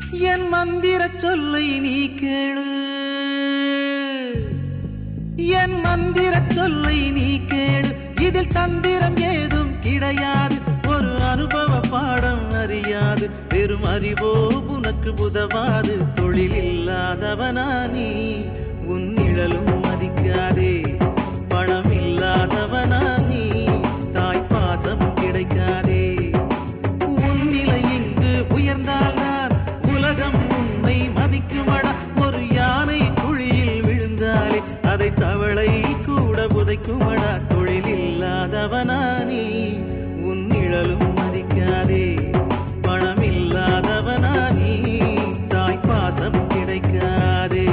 என் மந்திர சொல்லை நீ கேளு என் மந்திர சொல்லை நீ கேளு இதில் தந்திரம் ஏதும் கிடையாது ஒரு அனுபவ பாடம் அறியாது வெறும் அறிவோ உனக்கு உதவாது தொழில் இல்லாதவனா நீ உன் நிழலும் மதிக்காதே பணம் இல்லாதவனா நீ தாய் பாசம் கிடைக்காதே உன் நிலை இங்கு உயர்ந்தால்தான் உலகம் உன்னை மதிக்குமடா ஒரு யானை குழியில் விழுந்தாலே அதை தவளை கூட புதைக்குமடா தொழில் இல்லாதவனா நீ உன் நிழலும் மதிக்காதே பணம் இல்லாதவனா நீ தாய் பாசம் கிடைக்காதே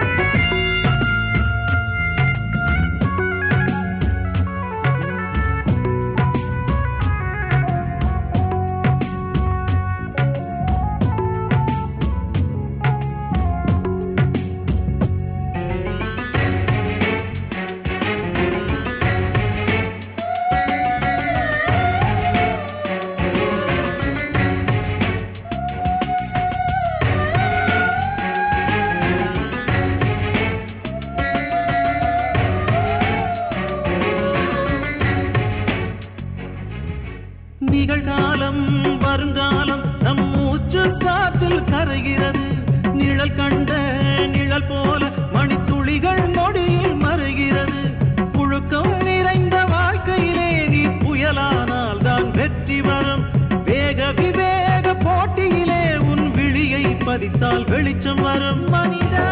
நிகழ்காலம் வருங்காலம் நம் மூச்சு காத்தில் கரைகிறது நிழல் கண்ட நிழல் போல மணித்துளிகள் நொடியில் மறைகிறது புழுக்கம் நிறைந்த வாழ்க்கையிலே நீ புயலானால் தான் வெற்றி வரும் வேக விவேக போட்டியிலே உன் விழியை பதித்தால் வெளிச்சம் வரும் மனிதா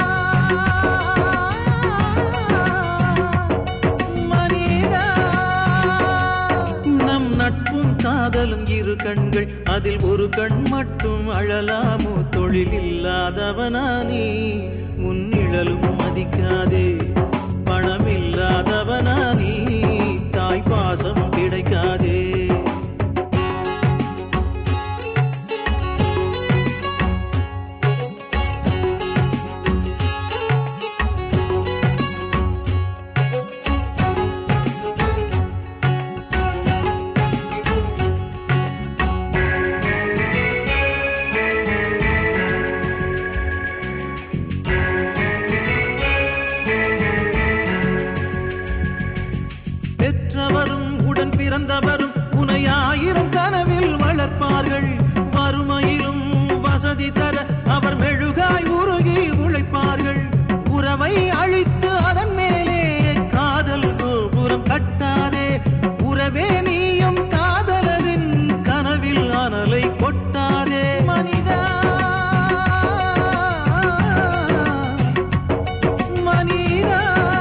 மனிதா நம் நட்பும் காதலும் இரு கண்கள் அதில் ஒரு கண் மட்டும் அழலாமோ தொழில் இல்லாதவனா நீ உன் நிழலும் மதிக்காதே பணம் இல்லாதவனா நீ தாய் பாசம் கிடைக்காதே பெற்றவரும் உடன் பிறந்தவரும் உனை ஆயிரம் கனவில் வளர்ப்பார்கள் வறுமையிலும் வசதி தர அவர் மெழுகாய் உருகி உழைப்பார்கள் உறவை அழித்து அதன் மேலே காதல் கோபுரம் கட்டாதே உறவே நீயும் காதலரின் கனவில் அனலை கொட்டாதே மனிதா மனிதா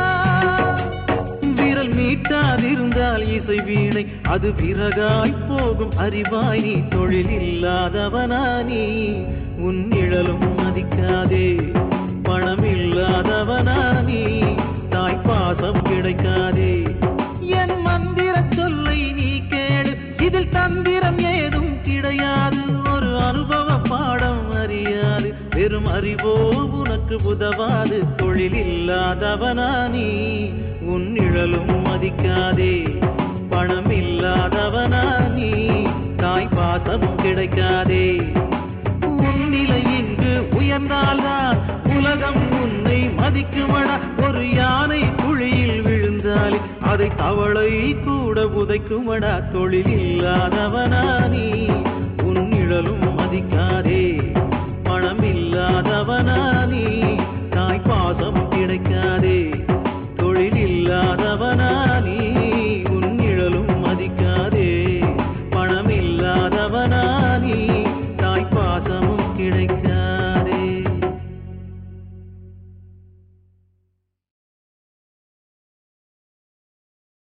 விரல் மீட்டாதிருந்தால் இசை வீணை அது விறகாய் போகும் அறிவாய் நீ தொழில் இல்லாதவனா நீ உன் நிழலும் மதிக்காதே பணம் இல்லாதவனா நீ தாய் பாசம் கிடைக்காதே என் மந்திர சொல்லை நீ கேளு இதில் தந்திரம் ஏதும் கிடையாது ஒரு அனுபவ பாடம் அறியாது வெறும் அறிவோ உனக்கு உதவாது தொழில் இல்லாதவனா நீ உன் நிழலும் மதிக்காதே பணம் இல்லாதவனா நீ தாய் பாசம் கிடைக்காதே உன் நிலை இங்கு உயர்ந்தால்தான் உலகம் உன்னை மதிக்குமடா ஒரு யானை குழியில் விழுந்தால் அதை தவளை கூட புதைக்குமடா தொழில் இல்லாதவனா நீ உன் நிழலும் மதிக்காதே